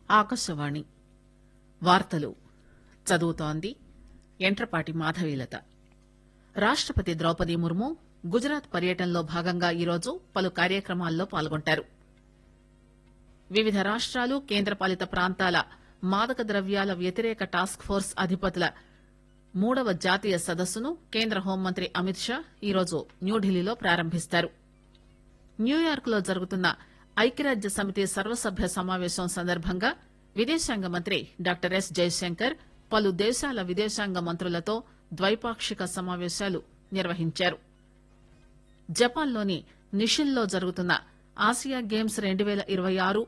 ఆకాశవాణి వార్తలు చదువుతోంది ఎంట్రపాటి మాధవీలత రాష్టపతి ద్రౌపది ముర్ము గుజరాత్ పర్యటనలో భాగంగా ఈరోజు పలు కార్యక్రమాల్లో పాల్గొంటారు వివిధ రాష్టాలు కేంద్రపాలిత ప్రాంతాల మాదక ద్రవ్యాల వ్యతిరేక టాస్క్ ఫోర్స్ అధిపతుల మూడవ జాతీయ సదస్సును కేంద్ర హోంమంత్రి అమిత్ షా ఈరోజు న్యూఢిల్లీలో ప్రారంభిస్తారు న్యూయార్క్ లో జరుగుతున్న ఐక్యరాజ్య సమితి సర్వసభ్య సమావేశం సందర్భంగా విదేశాంగ మంత్రి డాక్టర్ ఎస్ జైశంకర్ పలు దేశాల విదేశాంగ మంత్రులతో ద్వైపాక్షిక సమావేశాలు నిర్వహించారు జపాన్లోని నిషిన్ లో జరుగుతున్న ఆసియా గేమ్స్ రెండు పేల ఇరవై ఆరు